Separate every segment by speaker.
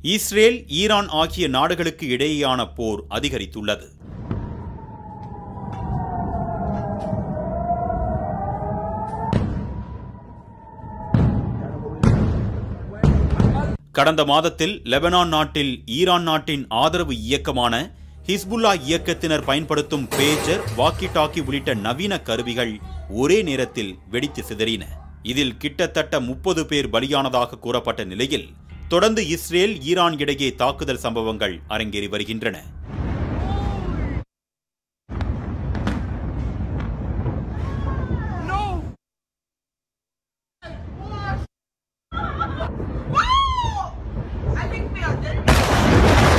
Speaker 1: Israel Iran ஆகிய நாடுகளுக்கு இடையேயான போர் அதிகரித்துள்ளது கடந்த மாதத்தில் லெபனான் நாட்டில் ஈரான் நாட்டின் ஆதரவு இயக்கமான ஹிஸ்புல்லா இயக்கத்தினர் பயன்படுத்தும் பேஜர் வாக்கி டாக்கி உள்ளிட்ட நவீன கருவிகள் ஒரே நேரத்தில் வெடித்து சிதறின இதில் கிட்டத்தட்ட முப்பது பேர் பலியானதாக கூறப்பட்ட நிலையில் தொடர்ந்து இஸ்ரேல் ஈரான் இடையே தாக்குதல் சம்பவங்கள் அரங்கேறி வருகின்றன
Speaker 2: I think we are dead.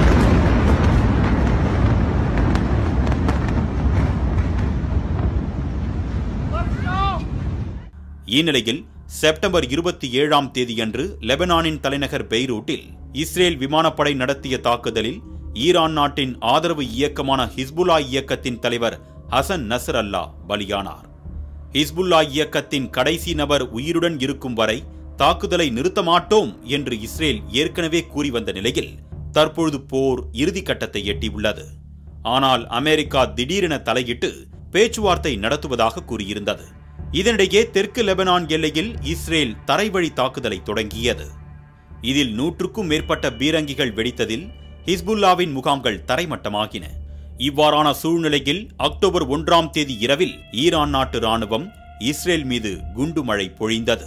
Speaker 2: Let's go!
Speaker 1: இந்நிலையில் செப்டம்பர் இருபத்தி ஏழாம் தேதியன்று லெபனானின் தலைநகர் பெய்ரூட்டில் இஸ்ரேல் விமானப்படை நடத்திய தாக்குதலில் ஈரான் நாட்டின் ஆதரவு இயக்கமான ஹிஸ்புல்லா இயக்கத்தின் தலைவர் ஹசன் நஸ்ர் அல்லா பலியானார் ஹிஸ்புல்லா இயக்கத்தின் கடைசி நபர் உயிருடன் இருக்கும் வரை தாக்குதலை நிறுத்த மாட்டோம் என்று இஸ்ரேல் ஏற்கனவே கூறி வந்த நிலையில் தற்பொழுது போர் இறுதிக்கட்டத்தை எட்டியுள்ளது ஆனால் அமெரிக்கா திடீரென தலையிட்டு பேச்சுவார்த்தை நடத்துவதாக கூறியிருந்தது இதனிடையே தெற்கு லெபனான் எல்லையில் இஸ்ரேல் தரைவழி தாக்குதலை தொடங்கியது இதில் நூற்றுக்கும் மேற்பட்ட பீரங்கிகள் வெடித்ததில் ஹிஸ்புல்லாவின் முகாம்கள் தரைமட்டமாகின இவ்வாறான சூழ்நிலையில் அக்டோபர் ஒன்றாம் தேதி இரவில் ஈரான் நாட்டு ராணுவம் இஸ்ரேல் மீது குண்டு மழை பொழிந்தது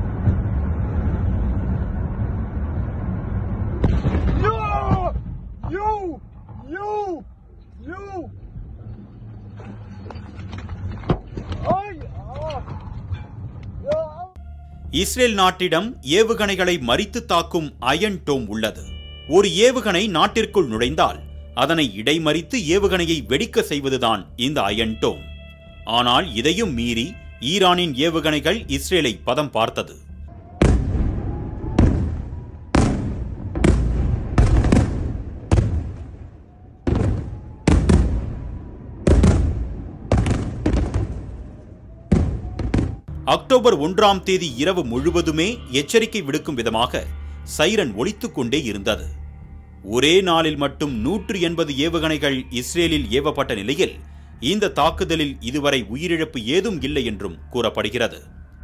Speaker 3: No! You! You! You! I, ah, ah.
Speaker 1: Israel நாட்டிடம் ஏவுகணைகளை மறித்து தாக்கும் அயன் டோம் உள்ளது ஒரு ஏவுகணை நாட்டிற்குள் நுழைந்தால் அதனை இடைமறித்து ஏவுகணையை வெடிக்க செய்வதுதான் இந்த அயன் டோம் ஆனால் இதையும் மீறி ஈரானின் ஏவுகணைகள் இஸ்ரேலை பதம் பார்த்தது அக்டோபர் ஒன்றாம் தேதி இரவு முழுவதுமே எச்சரிக்கை விடுக்கும் விதமாக சைரன் ஒலித்துக் கொண்டே இருந்தது ஒரே நாளில் மட்டும் நூற்று எண்பது ஏவுகணைகள் இஸ்ரேலில் ஏவப்பட்ட நிலையில் இந்த தாக்குதலில் இதுவரை உயிரிழப்பு ஏதும் இல்லை என்றும் கூறப்படுகிறது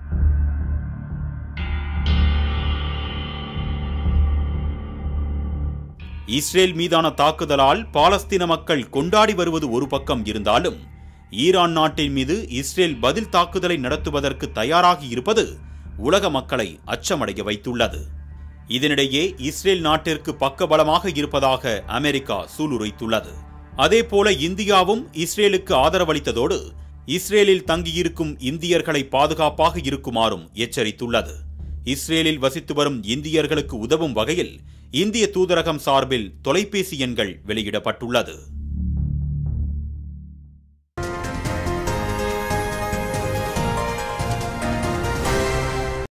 Speaker 1: இஸ்ரேல் மீதான தாக்குதலால் பாலஸ்தீன மக்கள் கொண்டாடி வருவது ஒரு பக்கம் இருந்தாலும் ஈரான் நாட்டின் மீது இஸ்ரேல் பதில் தாக்குதலை நடத்துவதற்கு தயாராகி இருப்பது உலக மக்களை அச்சமடைய வைத்துள்ளது இதனிடையே இஸ்ரேல் நாட்டிற்கு பக்கபலமாக இருப்பதாக அமெரிக்கா சூளுரைத்துள்ளது அதேபோல இந்தியாவும் இஸ்ரேலுக்கு ஆதரவளித்ததோடு இஸ்ரேலில் தங்கியிருக்கும் இந்தியர்களை பாதுகாப்பாக இருக்குமாறும் எச்சரித்துள்ளது இஸ்ரேலில் வசித்து வரும் இந்தியர்களுக்கு உதவும் வகையில் இந்திய தூதரகம் சார்பில் தொலைபேசி எண்கள் வெளியிடப்பட்டுள்ளது